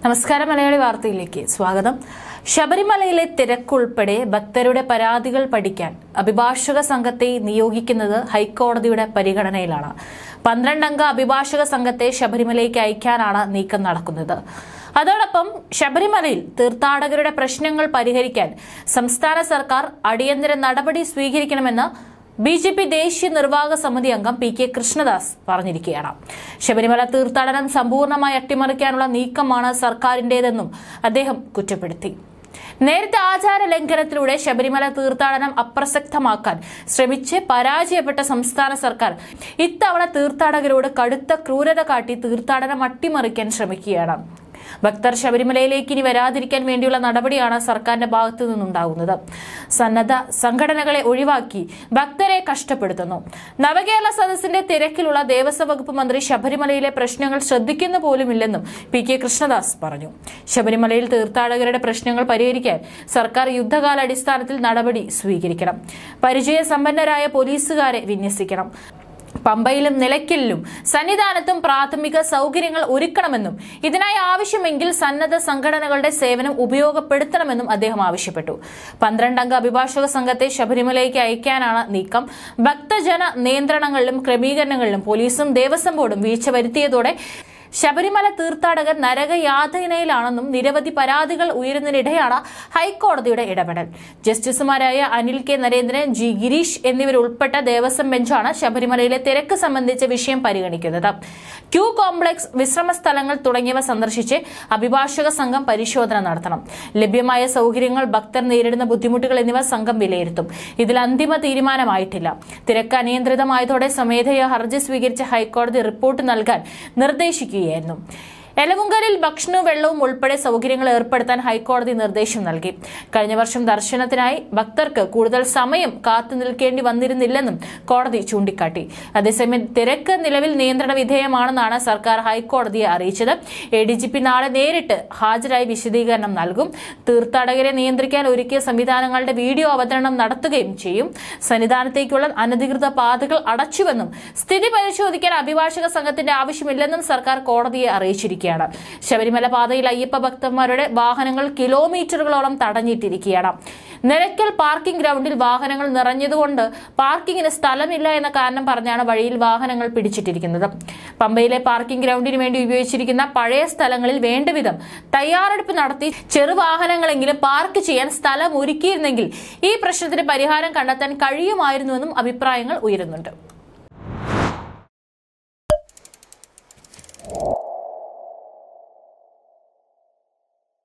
നമസ്കാരം മലയാളി വാർത്തയിലേക്ക് സ്വാഗതം ശബരിമലയിലെ തിരക്കുൾപ്പെടെ ഭക്തരുടെ പരാതികൾ പഠിക്കാൻ അഭിഭാഷക സംഘത്തെ നിയോഗിക്കുന്നത് ഹൈക്കോടതിയുടെ പരിഗണനയിലാണ് പന്ത്രണ്ടംഗ അഭിഭാഷക സംഘത്തെ ശബരിമലയ്ക്ക് അയക്കാനാണ് നീക്കം നടക്കുന്നത് അതോടൊപ്പം ശബരിമലയിൽ തീർത്ഥാടകരുടെ പ്രശ്നങ്ങൾ പരിഹരിക്കാൻ സംസ്ഥാന സർക്കാർ അടിയന്തര നടപടി സ്വീകരിക്കണമെന്ന് ബി ജെ പി ദേശീയ നിർവാഹക സമിതി അംഗം പി കെ കൃഷ്ണദാസ് പറഞ്ഞിരിക്കുകയാണ് ശബരിമല തീർത്ഥാടനം സമ്പൂർണ്ണമായി അട്ടിമറിക്കാനുള്ള നീക്കമാണ് സർക്കാരിന്റേതെന്നും അദ്ദേഹം കുറ്റപ്പെടുത്തി നേരത്തെ ആചാര ലംഘനത്തിലൂടെ ശബരിമല തീർത്ഥാടനം അപ്രസക്തമാക്കാൻ ശ്രമിച്ച് പരാജയപ്പെട്ട സംസ്ഥാന സർക്കാർ ഇത്തവണ തീർത്ഥാടകരോട് കടുത്ത ക്രൂരത കാട്ടി തീർത്ഥാടനം അട്ടിമറിക്കാൻ ശ്രമിക്കുകയാണ് ഭക്തർ ശബരിമലയിലേക്ക് ഇനി വരാതിരിക്കാൻ വേണ്ടിയുള്ള നടപടിയാണ് സർക്കാരിന്റെ ഭാഗത്തു നിന്നുണ്ടാകുന്നത് സന്നദ്ധ സംഘടനകളെ ഒഴിവാക്കി ഭക്തരെ കഷ്ടപ്പെടുത്തുന്നു നവകേരള സദസ്സിന്റെ തിരക്കിലുള്ള ദേവസ്വം വകുപ്പ് മന്ത്രി ശബരിമലയിലെ പ്രശ്നങ്ങൾ ശ്രദ്ധിക്കുന്നു പോലുമില്ലെന്നും പി കെ കൃഷ്ണദാസ് പറഞ്ഞു ശബരിമലയിൽ തീർത്ഥാടകരുടെ പ്രശ്നങ്ങൾ പരിഹരിക്കാൻ സർക്കാർ യുദ്ധകാലാടിസ്ഥാനത്തിൽ നടപടി സ്വീകരിക്കണം പരിചയസമ്പന്നരായ പോലീസുകാരെ വിന്യസിക്കണം പമ്പയിലും നിലയ്ക്കലിലും സന്നിധാനത്തും പ്രാഥമിക സൗകര്യങ്ങൾ ഒരുക്കണമെന്നും ഇതിനായി ആവശ്യമെങ്കിൽ സന്നദ്ധ സംഘടനകളുടെ സേവനം ഉപയോഗപ്പെടുത്തണമെന്നും അദ്ദേഹം ആവശ്യപ്പെട്ടു പന്ത്രണ്ടംഗ അഭിഭാഷക സംഘത്തെ ശബരിമലയ്ക്ക് അയക്കാനാണ് നീക്കം ഭക്തജന നിയന്ത്രണങ്ങളിലും ക്രമീകരണങ്ങളിലും പോലീസും ദേവസ്വം ബോർഡും വീഴ്ച വരുത്തിയതോടെ ശബരിമല തീർത്ഥാടകർ നരകയാതനയിലാണെന്നും നിരവധി പരാതികൾ ഉയരുന്നതിനിടെയാണ് ഹൈക്കോടതിയുടെ ഇടപെടൽ ജസ്റ്റിസുമാരായ അനിൽ കെ നരേന്ദ്രൻ ജി ഗിരീഷ് എന്നിവരുൾപ്പെട്ട ദേവസ്വം ബെഞ്ചാണ് ശബരിമലയിലെ തിരക്ക് സംബന്ധിച്ച വിഷയം പരിഗണിക്കുന്നത് ക്യൂ കോംപ്ലക്സ് വിശ്രമ സ്ഥലങ്ങൾ തുടങ്ങിയവ സന്ദർശിച്ച് അഭിഭാഷക സംഘം പരിശോധന നടത്തണം ലഭ്യമായ സൗകര്യങ്ങൾ ഭക്തർ നേരിടുന്ന ബുദ്ധിമുട്ടുകൾ എന്നിവ സംഘം വിലയിരുത്തും ഇതിൽ അന്തിമ തീരുമാനമായിട്ടില്ല തിരക്ക് അനിയന്ത്രിതമായതോടെ സ്വമേധയാ ഹർജി സ്വീകരിച്ച ഹൈക്കോടതി റിപ്പോർട്ട് നൽകാൻ നിർദ്ദേശിക്കുകയായിരുന്നു എലവുങ്കലിൽ ഭക്ഷണവും വെള്ളവും ഉൾപ്പെടെ സൗകര്യങ്ങൾ ഏർപ്പെടുത്താൻ ഹൈക്കോടതി നിർദ്ദേശം നൽകി കഴിഞ്ഞ വർഷം ദർശനത്തിനായി ഭക്തർക്ക് കൂടുതൽ സമയം കാത്തു നിൽക്കേണ്ടി വന്നിരുന്നില്ലെന്നും കോടതി ചൂണ്ടിക്കാട്ടി അതേസമയം തിരക്ക് നിലവിൽ നിയന്ത്രണ വിധേയമാണെന്നാണ് സർക്കാർ ഹൈക്കോടതിയെ അറിയിച്ചത് എ ഡി ജി പി നാളെ നേരിട്ട് ഹാജരായി വിശദീകരണം നൽകും തീർത്ഥാടകരെ നിയന്ത്രിക്കാൻ ഒരുക്കിയ സംവിധാനങ്ങളുടെ വീഡിയോ അവതരണം നടത്തുകയും ചെയ്യും സന്നിധാനത്തേക്കുള്ള അനധികൃത പാതകൾ അടച്ചുവെന്നും സ്ഥിതി പരിശോധിക്കാൻ അഭിഭാഷക സംഘത്തിന്റെ ആവശ്യമില്ലെന്നും സർക്കാർ കോടതിയെ അറിയിച്ചിരിക്കുകയാണ് ശബരിമല പാതയിൽ അയ്യപ്പ ഭക്തന്മാരുടെ വാഹനങ്ങൾ കിലോമീറ്ററുകളോളം തടഞ്ഞിട്ടിരിക്കുകയാണ് നിലയ്ക്കൽ പാർക്കിംഗ് ഗ്രൗണ്ടിൽ വാഹനങ്ങൾ നിറഞ്ഞതുകൊണ്ട് പാർക്കിങ്ങിന് സ്ഥലമില്ല എന്ന കാരണം പറഞ്ഞാണ് വഴിയിൽ വാഹനങ്ങൾ പിടിച്ചിട്ടിരിക്കുന്നത് പമ്പയിലെ പാർക്കിംഗ് ഗ്രൗണ്ടിന് വേണ്ടി ഉപയോഗിച്ചിരിക്കുന്ന പഴയ സ്ഥലങ്ങളിൽ വേണ്ടവിധം തയ്യാറെടുപ്പ് നടത്തി ചെറുവാഹനങ്ങളെങ്കിലും പാർക്ക് ചെയ്യാൻ സ്ഥലം ഒരുക്കിയിരുന്നെങ്കിൽ ഈ പ്രശ്നത്തിന് പരിഹാരം കണ്ടെത്താൻ കഴിയുമായിരുന്നുവെന്നും അഭിപ്രായങ്ങൾ ഉയരുന്നുണ്ട്